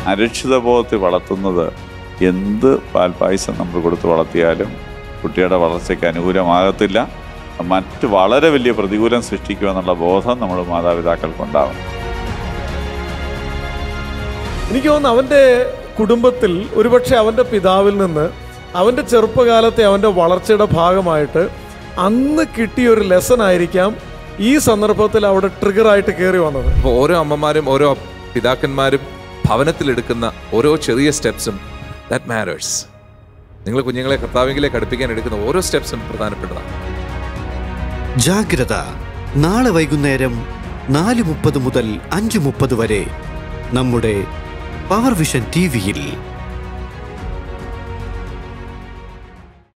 അരക്ഷിതബോധത്തിൽ വളർത്തുന്നത് എന്ത് പാൽപ്പായസം നമ്മൾ കൊടുത്ത് വളർത്തിയാലും കുട്ടിയുടെ വളർച്ചയ്ക്ക് അനുകൂലമാകത്തില്ല മറ്റ് വളരെ വലിയ പ്രതികൂലം സൃഷ്ടിക്കുമെന്നുള്ള ബോധം നമ്മൾ മാതാപിതാക്കൾക്കുണ്ടാവണം എനിക്ക് തോന്നുന്നു അവൻ്റെ കുടുംബത്തിൽ ഒരുപക്ഷെ അവൻ്റെ പിതാവിൽ നിന്ന് അവൻ്റെ ചെറുപ്പകാലത്തെ അവൻ്റെ വളർച്ചയുടെ ഭാഗമായിട്ട് അന്ന് കിട്ടിയ ഒരു ലെസൺ ആയിരിക്കാം ഈ സന്ദർഭത്തിൽ അവിടെ ട്രിഗറായിട്ട് കയറി വന്നത് അപ്പോൾ ഓരോ അമ്മമാരും ഓരോ പിതാക്കന്മാരും ഭവനത്തിലെടുക്കുന്ന ഓരോ ചെറിയ സ്റ്റെപ്സും ദാറ്റ് മാറ്റേഴ്സ് നിങ്ങൾ കുഞ്ഞുങ്ങളെ കർത്താവിലേക്ക് അടുപ്പിക്കാൻ എടുക്കുന്ന ഓരോ സ്റ്റെപ്സും പ്രധാനപ്പെട്ടതാണ് ജാഗ്രത നാളെ വൈകുന്നേരം നാല് മുപ്പത് മുതൽ അഞ്ച് മുപ്പത് വരെ നമ്മുടെ പവർ വിഷൻ ടി വിയിൽ